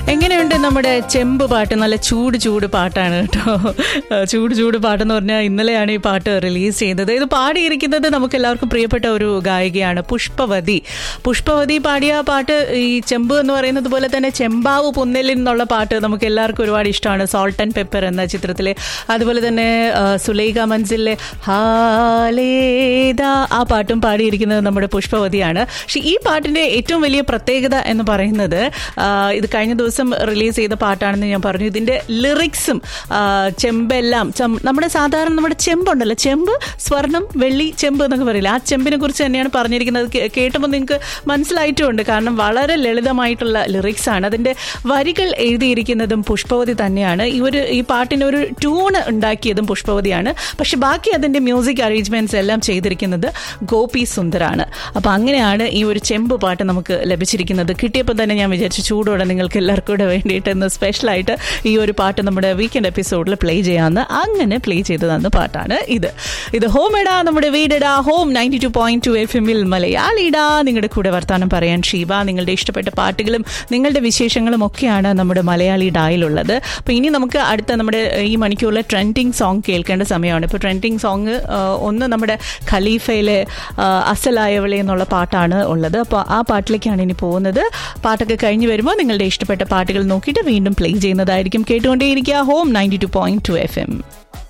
എങ്ങനെയുണ്ട് നമ്മുടെ ചെമ്പ് പാട്ട് നല്ല ചൂട് ചൂട് പാട്ടാണ് കേട്ടോ ചൂട് ചൂട് പാട്ടെന്ന് പറഞ്ഞാൽ ഇന്നലെയാണ് ഈ പാട്ട് റിലീസ് ചെയ്യുന്നത് ഇത് പാടിയിരിക്കുന്നത് നമുക്ക് എല്ലാവർക്കും പ്രിയപ്പെട്ട ഒരു ഗായികയാണ് പുഷ്പവതി പുഷ്പവതി പാടിയ പാട്ട് ഈ ചെമ്പ് എന്ന് പറയുന്നത് പോലെ തന്നെ ചെമ്പാവ് പുന്നലിൻ എന്നുള്ള പാട്ട് നമുക്ക് എല്ലാവർക്കും ഒരുപാട് ഇഷ്ടമാണ് സോൾട്ട് ആൻഡ് പെപ്പർ എന്ന ചിത്രത്തിലെ അതുപോലെ തന്നെ ആ, സുലൈഖ മൻസിലെ ഹാലേദ ആ പാട്ടും പാടിയിരിക്കുന്നത് നമ്മുടെ പുഷ്പവതിയാണ് പക്ഷെ ഈ പാട്ടിന്റെ ഏറ്റവും വലിയ പ്രത്യേകത എന്ന് പറയുന്നത് ആ, ഇത് കഴിഞ്ഞ ദിവസം റിലീസ് ചെയ്ത പാട്ടാണെന്ന് ഞാൻ പറഞ്ഞു ഇതിന്റെ ലിറിക്സും ചെമ്പെല്ലാം ചം- നമ്മുടെ സാധാരണ നമ്മുടെ ചെമ്പുണ്ടല്ലോ ചെമ്പ് സ്വർണം വെള്ളി ചെമ്പ് എന്നൊക്കെ പറയില്ല ആ ചെമ്പിനെ കുറിച്ച് തന്നെയാണ് പറഞ്ഞിരിക്കുന്നത് കേ- കേട്ടപ്പോൾ നിങ്ങൾക്ക് മനസ്സിലായിട്ടുമുണ്ട് കാരണം വളരെ ലളിതമായിട്ടുള്ള ലിറിക്സ് ആണ് അതിന്റെ വരികൾ എഴുതിയിരിക്കുന്നതും പുഷ്പവതി തന്നെയാണ് ഈ ഒരു ഈ പാട്ടിന് ഒരു ട്യൂണ് ഉണ്ടാക്കിയതും പുഷ്പവതിയാണ് പക്ഷെ ബാക്കി അതിന്റെ മ്യൂസിക് അറേഞ്ച്മെന്റ്സ് എല്ലാം ചെയ്തിരിക്കുന്നത് ഗോപി സുന്ദറാണ് അപ്പൊ അങ്ങനെയാണ് ഈ ഒരു ചെമ്പ് പാട്ട് നമുക്ക് ലഭിച്ചിരിക്കുന്നത് കിട്ടിയപ്പോൾ തന്നെ ഞാൻ വിചാരിച്ചു ചൂടോടെ നിങ്ങൾക്ക് എല്ലാവർക്കും കൂടെ വേണ്ടിയിട്ട് ഇന്ന് സ്പെഷ്യലായിട്ട് ഈ ഒരു പാട്ട് നമ്മുടെ വീക്കെൻഡ് എപ്പിസോഡിൽ പ്ലേ ചെയ്യാമെന്ന് അങ്ങനെ പ്ലേ ചെയ്തു തന്ന പാട്ടാണ് ഇത് ഇത് ഹോം എടാ നമ്മുടെ വീടെടാ home ninety two point two F എമ്മിൽ മലയാളിടാ നിങ്ങളുടെ കൂടെ വർത്താനം പറയാൻ ഷീബ നിങ്ങളുടെ ഇഷ്ടപ്പെട്ട പാട്ടുകളും നിങ്ങളുടെ വിശേഷങ്ങളും ഒക്കെയാണ് നമ്മുടെ മലയാളി ഡായിലുള്ളത് അപ്പോൾ ഇനി നമുക്ക് അടുത്ത നമ്മുടെ ഈ മണിക്കൂറിലെ ട്രെൻഡിങ് സോങ് കേൾക്കേണ്ട സമയമാണ് ഇപ്പോൾ ട്രെൻഡിങ് സോങ് ഒന്ന് നമ്മുടെ ഖലീഫയിലെ ആ, അസലായവളെ എന്നുള്ള പാട്ടാണ് ഉള്ളത് അപ്പോൾ ആ പാട്ടിലേക്കാണ് ഇനി പോകുന്നത് പാട്ടൊക്കെ കഴിഞ്ഞ് വരുമ്പോൾ നിങ്ങളുടെ ഇഷ്ടപ്പെട്ട പാട്ടുകൾ നോക്കിയിട്ട് വീണ്ടും പ്ലേ ചെയ്യുന്നതായിരിക്കും കേട്ടുകൊണ്ടേയിരിക്കുക home ninety two point two F M